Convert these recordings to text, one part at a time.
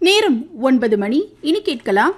நேரம் ஒன்பது மணி இனி கேட்கலாம்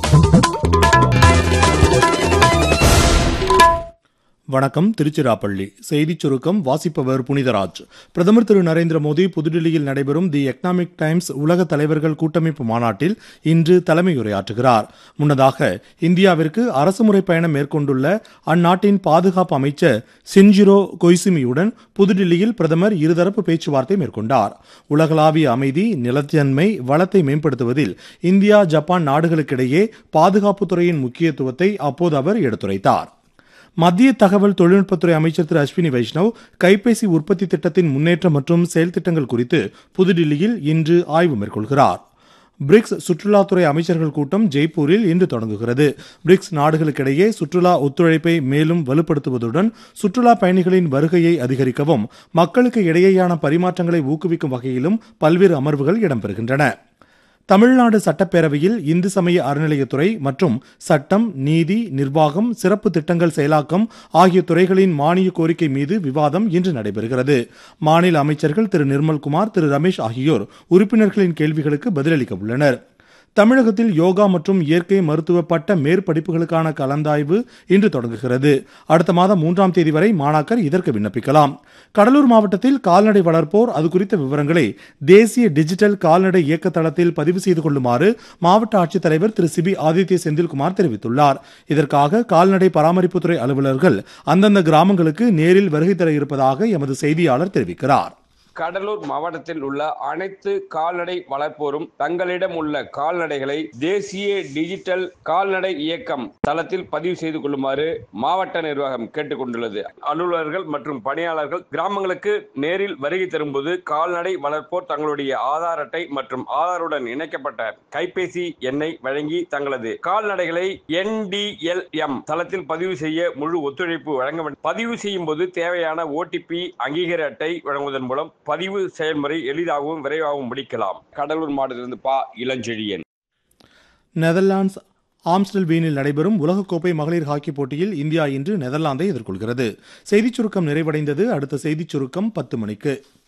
வணக்கம் திருச்சிராப்பள்ளி செய்திச் சுருக்கம் வாசிப்பவர் புனிதராஜ் பிரதமர் திரு நரேந்திர மோடி புதுடில்லியில் நடைபெறும் தி எக்கனாமிக் டைம்ஸ் உலக தலைவர்கள் கூட்டமைப்பு மாநாட்டில் இன்று தலைமையுரையாற்றுகிறார் முன்னதாக இந்தியாவிற்கு அரசுமுறை பயணம் மேற்கொண்டுள்ள அந்நாட்டின் பாதுகாப்பு அமைச்சர் சின்ஜிரோ கொய்சுமியுடன் புதுடில்லியில் பிரதமர் இருதரப்பு பேச்சுவார்த்தை மேற்கொண்டார் உலகளாவிய அமைதி நிலத்தன்மை வளத்தை மேம்படுத்துவதில் இந்தியா ஜப்பான் நாடுகளுக்கிடையே பாதுகாப்புத்துறையின் முக்கியத்துவத்தை அப்போது அவர் எடுத்துரைத்தார் மத்திய தகவல் தொழில்நுட்பத்துறை அமைச்சர் திரு அஸ்வினி வைஷ்ணவ் கைபேசி உற்பத்தி திட்டத்தின் முன்னேற்றம் மற்றும் செயல் திட்டங்கள் குறித்து புதுடில்லியில் இன்று ஆய்வு மேற்கொள்கிறார் பிரிக்ஸ் சுற்றுலாத்துறை அமைச்சர்கள் கூட்டம் ஜெய்ப்பூரில் இன்று தொடங்குகிறது பிரிக்ஸ் நாடுகளுக்கிடையே சுற்றுலா ஒத்துழைப்பை மேலும் வலுப்படுத்துவதுடன் சுற்றுலா பயணிகளின் வருகையை அதிகரிக்கவும் மக்களுக்கு இடையேயான பரிமாற்றங்களை ஊக்குவிக்கும் வகையிலும் பல்வேறு அமர்வுகள் இடம்பெறுகின்றன தமிழ்நாடு சட்டப்பேரவையில் இந்து சமய அறநிலையத்துறை மற்றும் சட்டம் நீதி நிர்வாகம் சிறப்பு திட்டங்கள் செயலாக்கம் ஆகிய துறைகளின் மானிய கோரிக்கை மீது விவாதம் இன்று நடைபெறுகிறது மாநில அமைச்சர்கள் திரு நிர்மல்குமார் திரு ரமேஷ் ஆகியோர் உறுப்பினர்களின் கேள்விகளுக்கு பதிலளிக்க உள்ளனர் தமிழகத்தில் யோகா மற்றும் இயற்கை மருத்துவ பட்ட மேற்படிப்புகளுக்கான கலந்தாய்வு இன்று தொடங்குகிறது அடுத்த மாதம் மூன்றாம் தேதி வரை மாணாக்கர் இதற்கு விண்ணப்பிக்கலாம் கடலூர் மாவட்டத்தில் கால்நடை வளர்ப்போர் அது குறித்த விவரங்களை தேசிய டிஜிட்டல் கால்நடை இயக்க தளத்தில் பதிவு செய்து கொள்ளுமாறு மாவட்ட ஆட்சித்தலைவர் திரு சிபி ஆதித்ய செந்தில்குமார் தெரிவித்துள்ளார் இதற்காக கால்நடை பராமரிப்புத்துறை அலுவலர்கள் அந்தந்த கிராமங்களுக்கு நேரில் வருகை தர இருப்பதாக எமது செய்தியாளர் தெரிவிக்கிறார் கடலூர் மாவட்டத்தில் உள்ள அனைத்து கால்நடை வளர்ப்போரும் தங்களிடம் உள்ள கால்நடைகளை தேசிய டிஜிட்டல் கால்நடை இயக்கம் தளத்தில் பதிவு செய்து கொள்ளுமாறு மாவட்ட நிர்வாகம் கேட்டுக்கொண்டுள்ளது அலுவலர்கள் மற்றும் பணியாளர்கள் கிராமங்களுக்கு நேரில் வருகை தரும்போது கால்நடை வளர்ப்போர் தங்களுடைய ஆதார் அட்டை மற்றும் ஆதாருடன் இணைக்கப்பட்ட கைபேசி எண்ணை வழங்கி தங்களது கால்நடைகளை என்டிஎல்எம் தளத்தில் பதிவு செய்ய முழு ஒத்துழைப்பு வழங்க வேண்டும் பதிவு செய்யும் போது தேவையான ஓடிபி அங்கீகார அட்டை வழங்குவதன் மூலம் பதிவு செயல்முறை எளிதாகவும் விரைவாகவும் முடிக்கலாம் கடலூர் மாவட்டத்திலிருந்து பா இளஞ்செழியன் நெதர்லாண்ட்ஸ் ஆம்ஸ்டல்வீனில் நடைபெறும் உலகக்கோப்பை மகளிர் ஹாக்கி போட்டியில் இந்தியா இன்று நெதர்லாந்தை எதிர்கொள்கிறது செய்திச் சுருக்கம் நிறைவடைந்தது அடுத்த செய்திச் சுருக்கம் பத்து மணிக்கு